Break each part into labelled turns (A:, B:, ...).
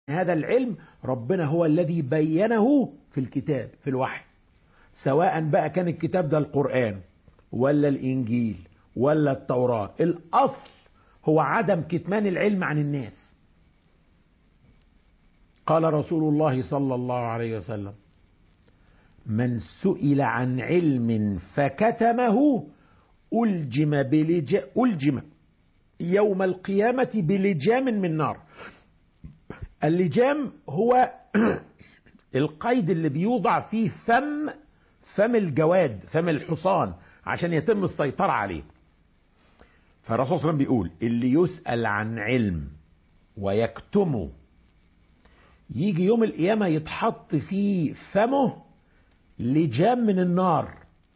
A: هذا العلم ربنا هو الذي بينه في الكتاب في الوحي سواء بقى كان الكتاب ده القرآن ولا الإنجيل ولا التوراة الأصل هو عدم كتمان العلم عن الناس قال رسول الله صلى الله عليه وسلم من سئل عن علم فكتمه ألجم بلج ألجم يوم القيامة بلجام من نار اللجام هو القيد اللي بيوضع فيه فم فم الجواد فم الحصان عشان يتم السيطرة عليه فالرسول صلى الله عليه وسلم بيقول اللي يسأل عن علم ويكتمه يجي يوم القيامة يتحط في فمه لجام من النار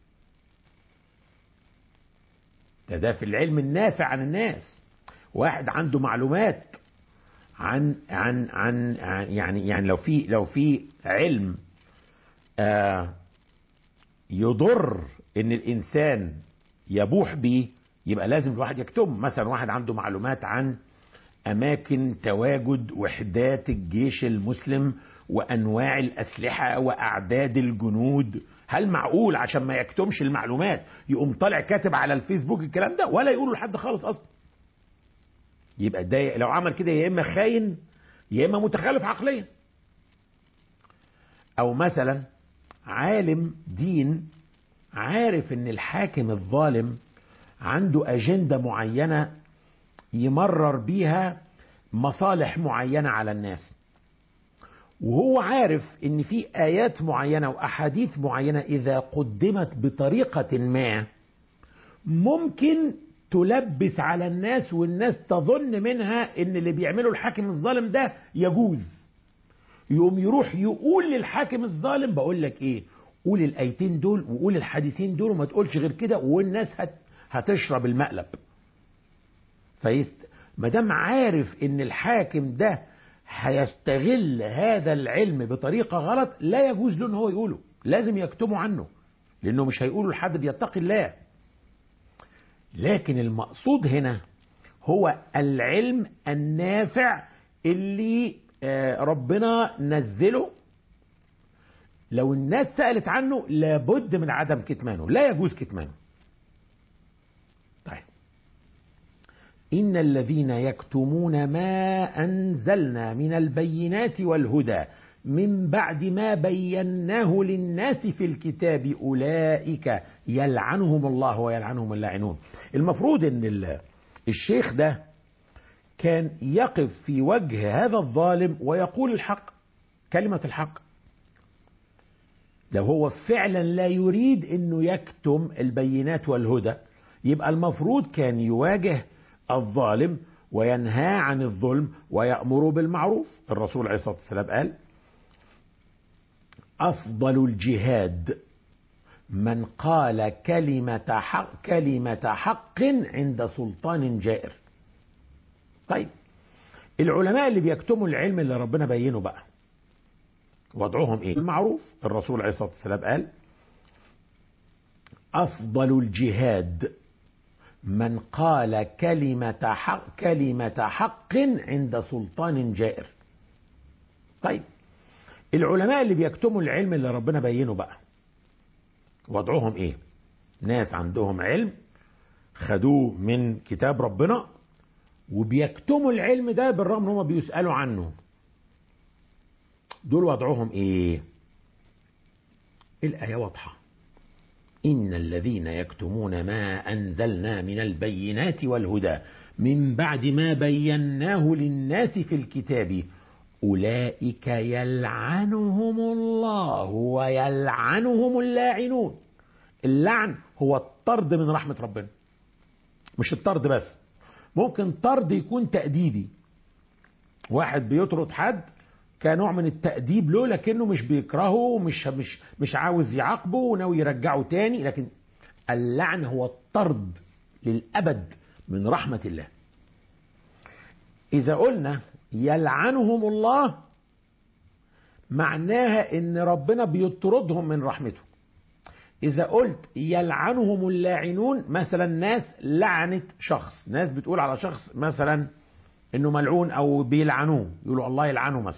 A: ده ده في العلم النافع عن الناس واحد عنده معلومات عن عن عن, عن يعني يعني لو في لو في علم آه يضر ان الانسان يبوح به يبقى لازم الواحد يكتم مثلا واحد عنده معلومات عن اماكن تواجد وحدات الجيش المسلم وانواع الاسلحه واعداد الجنود هل معقول عشان ما يكتمش المعلومات يقوم طالع كاتب على الفيسبوك الكلام ده ولا يقوله لحد خالص اصلا يبقى ده لو عمل كده يا اما خاين يا اما متخلف عقليا او مثلا عالم دين عارف ان الحاكم الظالم عنده اجنده معينه يمرر بيها مصالح معينه على الناس وهو عارف ان في ايات معينه واحاديث معينه اذا قدمت بطريقه ما ممكن تلبس على الناس والناس تظن منها ان اللي بيعمله الحاكم الظالم ده يجوز يقوم يروح يقول للحاكم الظالم بقول لك ايه قول الايتين دول وقول الحديثين دول وما تقولش غير كده والناس هت هتشرب المقلب فيست ما دام عارف ان الحاكم ده هيستغل هذا العلم بطريقه غلط لا يجوز له ان هو يقوله لازم يكتمه عنه لانه مش هيقوله لحد بيتقي الله لكن المقصود هنا هو العلم النافع اللي ربنا نزله لو الناس سألت عنه لابد من عدم كتمانه لا يجوز كتمانه طيب إن الذين يكتمون ما أنزلنا من البينات والهدى من بعد ما بيناه للناس في الكتاب أولئك يلعنهم الله ويلعنهم اللاعنون المفروض أن الشيخ ده كان يقف في وجه هذا الظالم ويقول الحق كلمة الحق لو هو فعلا لا يريد انه يكتم البينات والهدى يبقى المفروض كان يواجه الظالم وينهى عن الظلم ويأمر بالمعروف الرسول عليه الصلاة والسلام قال أفضل الجهاد من قال كلمة حق, كلمة حق عند سلطان جائر طيب العلماء اللي بيكتموا العلم اللي ربنا بينه بقى وضعهم ايه المعروف الرسول عليه الصلاة والسلام قال أفضل الجهاد من قال كلمة حق, كلمة حق عند سلطان جائر طيب العلماء اللي بيكتموا العلم اللي ربنا بينه بقى وضعهم ايه ناس عندهم علم خدوه من كتاب ربنا وبيكتموا العلم ده بالرغم ان هم بيسألوا عنه دول وضعهم ايه الآية واضحة إن الذين يكتمون ما أنزلنا من البينات والهدى من بعد ما بيناه للناس في الكتاب أولئك يلعنهم الله ويلعنهم اللاعنون اللعن هو الطرد من رحمة ربنا مش الطرد بس ممكن طرد يكون تأديبي واحد بيطرد حد كنوع من التأديب له لكنه مش بيكرهه ومش مش مش عاوز يعاقبه وناوي يرجعه تاني لكن اللعن هو الطرد للأبد من رحمة الله إذا قلنا يلعنهم الله معناها ان ربنا بيطردهم من رحمته اذا قلت يلعنهم اللاعنون مثلا ناس لعنت شخص ناس بتقول على شخص مثلا انه ملعون او بيلعنوه يقولوا الله يلعنه مثلا